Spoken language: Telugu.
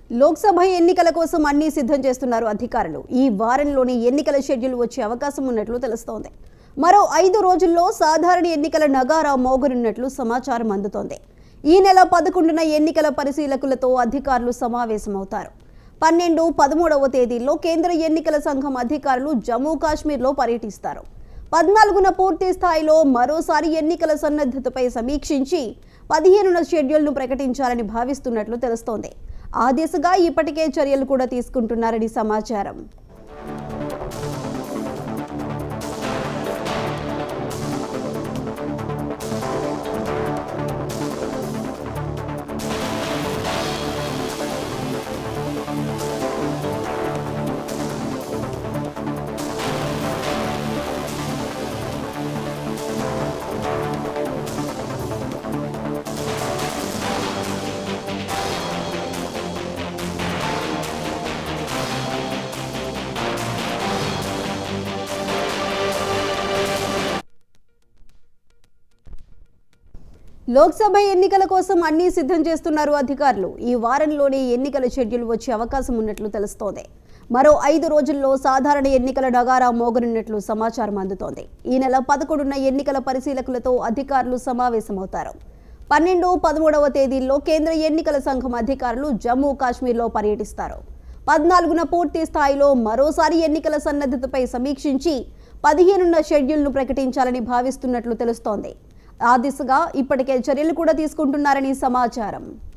లోక్సభ ఎన్నికల కోసం అన్ని సిద్ధం చేస్తున్నారు అధికారులు ఈ వారంలోని ఎన్నికల షెడ్యూల్ వచ్చే అవకాశం ఉన్నట్లు తెలుస్తోంది మరో ఐదు రోజుల్లో సాధారణ ఎన్నికల నగారా మోగనున్నట్లు సమాచారం అందుతోంది ఈ నెల పదకొండున ఎన్నికల పరిశీలకులతో అధికారులు సమావేశమవుతారు పన్నెండు పదమూడవ తేదీల్లో కేంద్ర ఎన్నికల సంఘం అధికారులు జమ్మూ కాశ్మీర్లో పర్యటిస్తారు పద్నాలుగున పూర్తి స్థాయిలో మరోసారి ఎన్నికల సన్నద్ధతపై సమీక్షించి పదిహేనున షెడ్యూల్ను ప్రకటించాలని భావిస్తున్నట్లు తెలుస్తోంది ఆ దిశగా ఇప్పటికే చర్యలు కూడా తీసుకుంటున్నారని సమాచారం లోక్సభ ఎన్నికల కోసం అన్ని సిద్ధం చేస్తున్నారు అధికారులు ఈ వారంలోనే ఎన్నికల షెడ్యూల్ వచ్చే అవకాశం ఉన్నట్లు తెలుస్తోంది మరో ఐదు రోజుల్లో సాధారణ ఎన్నికల నగారా మోగనున్నట్లు సమాచారం అందుతోంది ఈ నెల పదకొండున ఎన్నికల పరిశీలకులతో అధికారులు సమావేశమవుతారు పన్నెండు పదమూడవ తేదీల్లో కేంద్ర ఎన్నికల సంఘం అధికారులు జమ్మూ కాశ్మీర్లో పర్యటిస్తారు పద్నాలుగున పూర్తి స్థాయిలో మరోసారి ఎన్నికల సన్నద్ధతపై సమీక్షించి పదిహేనున్న షెడ్యూల్ను ప్రకటించాలని భావిస్తున్నట్లు తెలుస్తోంది ఆ దిశగా ఇప్పటికే చర్యలు కూడా తీసుకుంటున్నారని సమాచారం